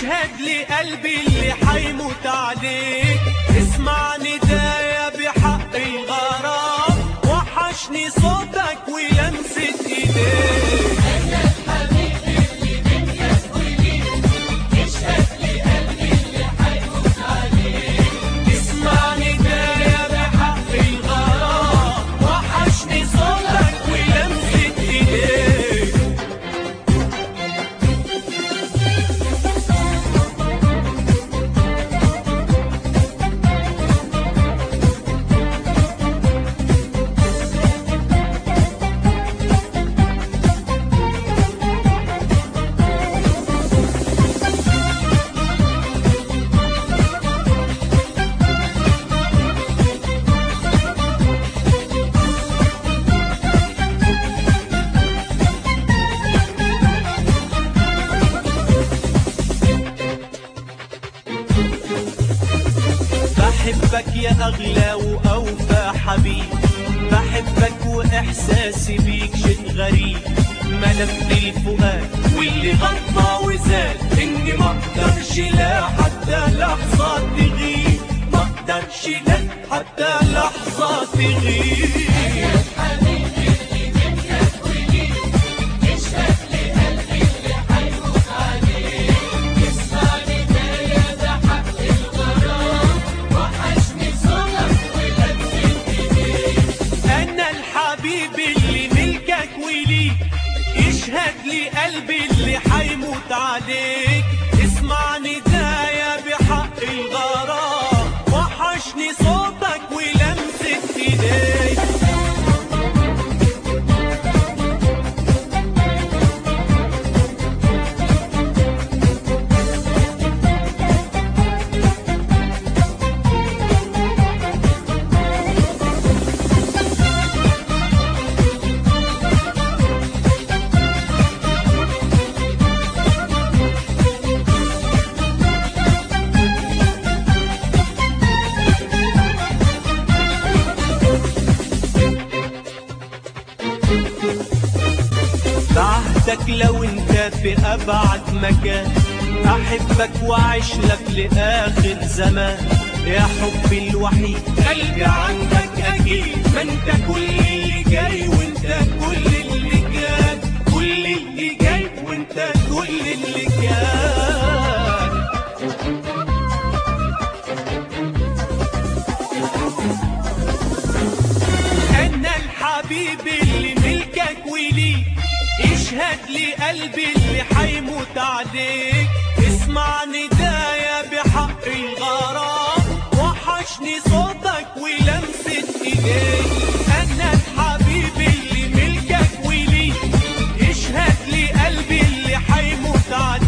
اشهد لي قلبي اللي حيموت عليك اسمع ندايا بحق الغرام وحشني صوتك ولمسة ايديك اسمع ندايا بحق الغرام وحشني صوتك ولمسة ايديك بحبك يا أغلى وأوفى حبيب بحبك وإحساسي بيك شيء غريب ملفت الفؤاد واللي غطى وزاد إني ما أقدرش لا حتى لحظة تغيب ما أقدرش لا حتى لحظة تغيب أنا الحبيب اللي ملكك وليك يشهد لي قلبي اللي حيموت عليك اسمع ندايا بحق الغرام وحشني صوتك ولمسة ايديك بعهدك لو انت في ابعد مكان احبك واعيش لك لاخر زمان يا حبي الوحيد قلبي عندك اكيد ما انت كل اللي جاي وانت كل اللي كان كل اللي جاي وانت كل اللي كان انا الحبيب اللي ملكك وليك يشهد لي قلبي اللي حيموت عليك اسمع ندايا بحق الغرام وحشني صوتك ولمسة ايديك انا الحبيب اللي ملكك وليك يشهد لي قلبي اللي حيموت عليك